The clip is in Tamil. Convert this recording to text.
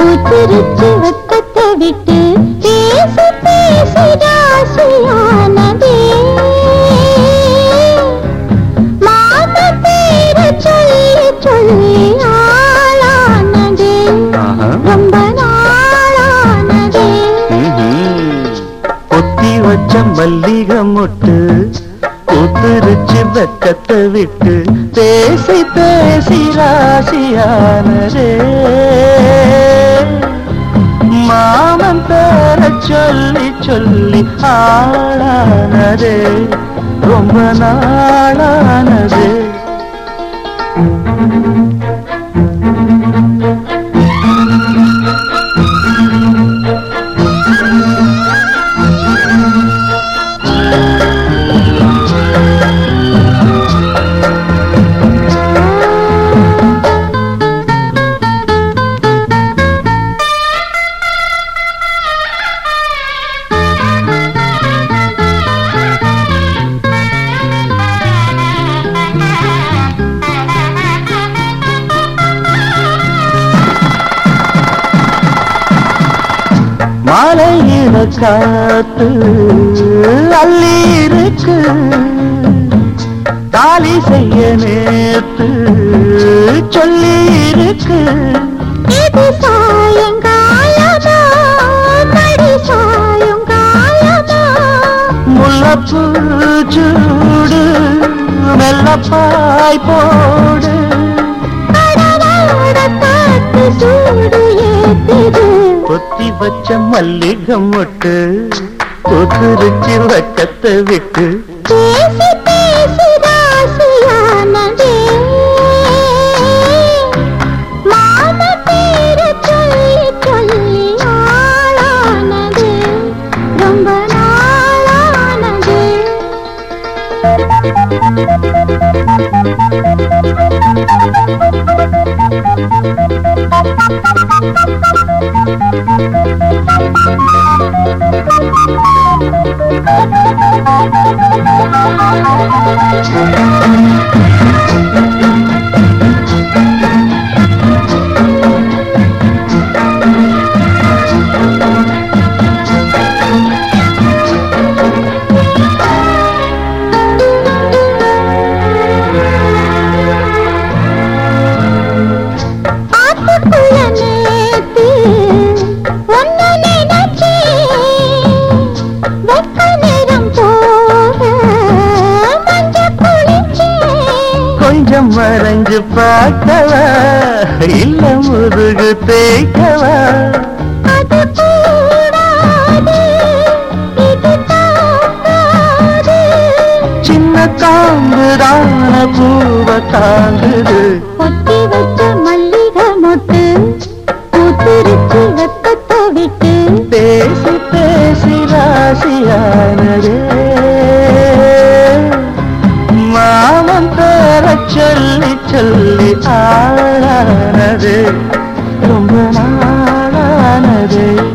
கூத்துருச்சு வெக்கத்தை விட்டு பேசி பேசி ராசியானதே மாம பேர சொல்லி சொல்லி ஆளானதே ஆஹா. ரொம்ப நாளானதே பொத்தி வச்ச மல்லிகை மொட்டு கூத்துருச்சு வெக்கத்தை விட்டு பேசி பேசி ராசியானதே மாமன் பேர சொல்லி சொல்லி ஆளானதே ரொம்ப நாளானதே மாலையில காத்து அள்ளி இருக்கு தாலி செய்ய நேத்து சொல்லி இருக்கு இது சாயங்காலமா மடி சாயங்காலமா முல்லப்பூ சூடு மெல்லப்பாய் போடு அடவாட காத்து சூடு ஏத்துது கொத்தி வச்ச மல்லிகை மொட்டு கொத்துருச்சு வட்டத்தை விட்டு பேசி பேசி ராசியானதே மாம பேர சொல்லி சொல்லி ஆளானது ரொம்ப நாளானது ஆத்துக்குள்ள நேத்து ஒன்னு நினைச்சேன் வெக்க நேரம் போக மஞ்ச குளிச்சேன் கொஞ்சம் மறைஞ்சு பார்க்கவா இல்ல முதுகு தேய்க்கவா அது கூடாது இது தாங்காது சின்ன காம்புதான பூவ தாங்குது கொத்தி வச்ச மல்லிகை மொட்டு பூத்திருச்சு வெக்கத்தை விட்டு பேசி பேசி ராசியானதே மாமன் பேர சொல்லி சொல்லி ஆளானது ரொம்ப நாளானது